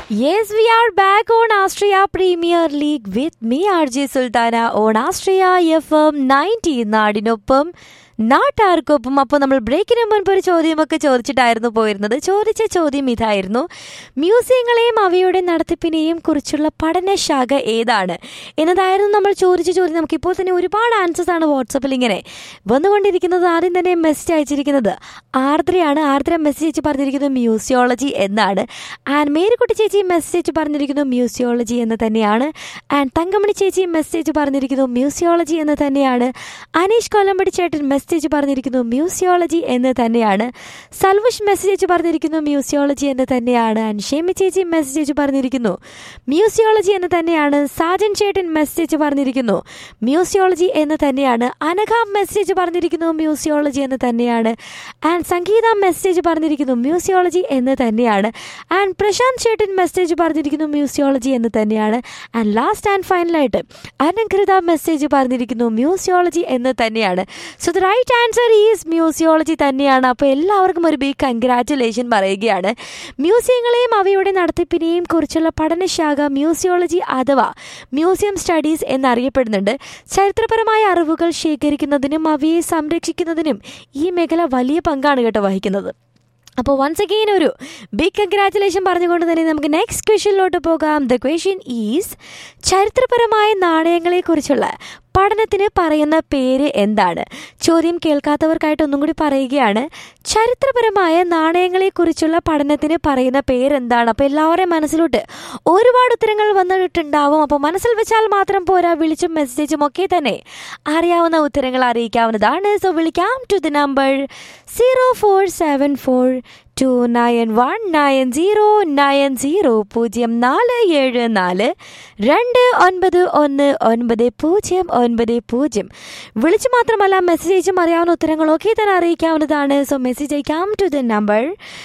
Yes, we are back on Austria Premier League with me, RJ Sultana, on Austria FM 90 നാടിനൊപ്പം നാട്ടാർക്കൊപ്പം അപ്പോൾ നമ്മൾ ബ്രേക്കിന് മുൻപ് ഒരു ചോദ്യമൊക്കെ ചോദിച്ചിട്ടായിരുന്നു പോയിരുന്നത് ചോദിച്ച ചോദ്യം ഇതായിരുന്നു മ്യൂസിയങ്ങളെയും അവയുടെ നടത്തിപ്പിനെയും കുറിച്ചുള്ള പഠനശാഖ ഏതാണ് എന്നതായിരുന്നു നമ്മൾ ചോദിച്ച ചോദ്യം നമുക്ക് ഇപ്പോൾ തന്നെ ഒരുപാട് ആൻസേഴ്സ് ആണ് വാട്സപ്പിൽ ഇങ്ങനെ വന്നുകൊണ്ടിരിക്കുന്നത് ആദ്യം തന്നെ മെസ്സേജ് അയച്ചിരിക്കുന്നത് ആർദ്രയാണ് ആർദ്ര മെസ്സേജ് അയച്ച് പറഞ്ഞിരിക്കുന്നത് മ്യൂസിയോളജി എന്നാണ് ആൻഡ് മേരിക്കുട്ടി ചേച്ചി മെസ്സേജ് പറഞ്ഞിരിക്കുന്നു മ്യൂസിയോളജി എന്ന് തന്നെയാണ് ആൻഡ് തങ്കമണി ചേച്ചി മെസ്സേജ് പറഞ്ഞിരിക്കുന്നു മ്യൂസിയോളജി എന്ന് തന്നെയാണ് അനീഷ് കൊല്ലമ്പടി ചേട്ടൻ മെസ്സേജ് പറഞ്ഞിരിക്കുന്നു മ്യൂസിയോളജി എന്ന് തന്നെയാണ് സൽവിഷ് മെസ്സേജ് പറഞ്ഞിരിക്കുന്നു മ്യൂസിയോളജി എന്ന് തന്നെയാണ് ആൻഡ് ഷെമി ചേച്ചി മെസ്സേജ് പറഞ്ഞിരിക്കുന്നു മ്യൂസിയോളജി എന്ന് തന്നെയാണ് സാജൻ ചേട്ടൻ മെസ്സേജ് പറഞ്ഞിരിക്കുന്നു മ്യൂസിയോളജി എന്ന് തന്നെയാണ് അനഘ മെസ്സേജ് പറഞ്ഞിരിക്കുന്നു മ്യൂസിയോളജി എന്ന് തന്നെയാണ് ആൻഡ് സംഗീത മെസ്സേജ് പറഞ്ഞിരിക്കുന്നു മ്യൂസിയോളജി എന്ന് തന്നെയാണ് ആൻഡ് പ്രശാന്ത് ചേട്ടൻ മെസ്സേജ് പറഞ്ഞിരിക്കുന്നു മ്യൂസിയോളജി എന്ന് തന്നെയാണ് ആൻഡ് ലാസ്റ്റ് ആൻഡ് ഫൈനലായിട്ട് അനഘൃത മെസ്സേജ് പറഞ്ഞിരിക്കുന്നു മ്യൂസിയോളജി എന്ന് തന്നെയാണ് so the right answer is museology തന്നെയാണ് അപ്പോൾ എല്ലാവർക്കും ഒരു ബിഗ് കൺഗ്രാറ്റുലേഷൻ പറയുകയാണ് മ്യൂസിയങ്ങളെയും അവയുടെ നടത്തിപ്പിനെയും കുറിച്ചുള്ള പഠനശാഖ മ്യൂസിയോളജി അഥവാ മ്യൂസിയം സ്റ്റഡീസ് എന്നറിയപ്പെടുന്നുണ്ട് ചരിത്രപരമായ അറിവുകൾ ശേഖരിക്കുന്നതിനും അവയെ സംരക്ഷിക്കുന്നതിനും ഈ മേഖല വലിയ പങ്കാണ് കേട്ടോ വഹിക്കുന്നത് അപ്പോൾ വൺസ് അഗെയിൻ ഒരു ബിഗ് കൺഗ്രാറ്റുലേഷൻ പറഞ്ഞുകൊണ്ട് തന്നെ നമുക്ക് നെക്സ്റ്റ് ക്വസ്റ്റ്യനിലോട്ട് പോകാം ദ ക്വസ്റ്റ്യൻ ഈസ് ചരിത്രപരമായ നാണയങ്ങളെക്കുറിച്ചുള്ള പഠനത്തിന് പറയുന്ന പേര് എന്താണ് ചോദ്യം കേൾക്കാത്തവർക്കായിട്ട് ഒന്നും കൂടി പറയുകയാണ് ചരിത്രപരമായ നാണയങ്ങളെക്കുറിച്ചുള്ള പഠനത്തിന് പറയുന്ന പേരെന്താണ് അപ്പോൾ എല്ലാവരുടെയും മനസ്സിലോട്ട് ഒരുപാട് ഉത്തരങ്ങൾ വന്നിട്ടുണ്ടാവും അപ്പോൾ മനസ്സിൽ വെച്ചാൽ മാത്രം പോരാ വിളിച്ചും മെസ്സേജും ഒക്കെ തന്നെ അറിയാവുന്ന ഉത്തരങ്ങൾ അറിയിക്കാവുന്നതാണ് സോ വിളിക്കാം to the number zero four seven four two nine one nine zero nine zero പൂജ്യം നാല് ഏഴ് നാല് രണ്ട് ഒൻപത് ഒന്ന് ഒൻപത് പൂജ്യം ഒൻപത് പൂജ്യം വിളിച്ച് മാത്രമല്ല മെസ്സേജ് അയച്ചും അറിയാവുന്ന ഉത്തരങ്ങളൊക്കെ തന്നെ അറിയിക്കാവുന്നതാണ് സോ മെസ്സേജ് അയക്കാം to the number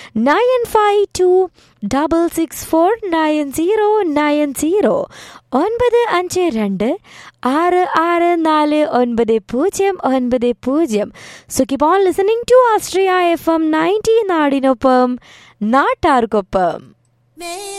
nine five two double six four nine zero nine zero ഒൻപത് അഞ്ച് രണ്ട് ആറ് ആറ് നാല് ഒൻപത് പൂജ്യം ഒൻപത് പൂജ്യം so keep on listening to Astriya F M ninety നാടിനൊപ്പം നാട്ടാർക്കൊപ്പം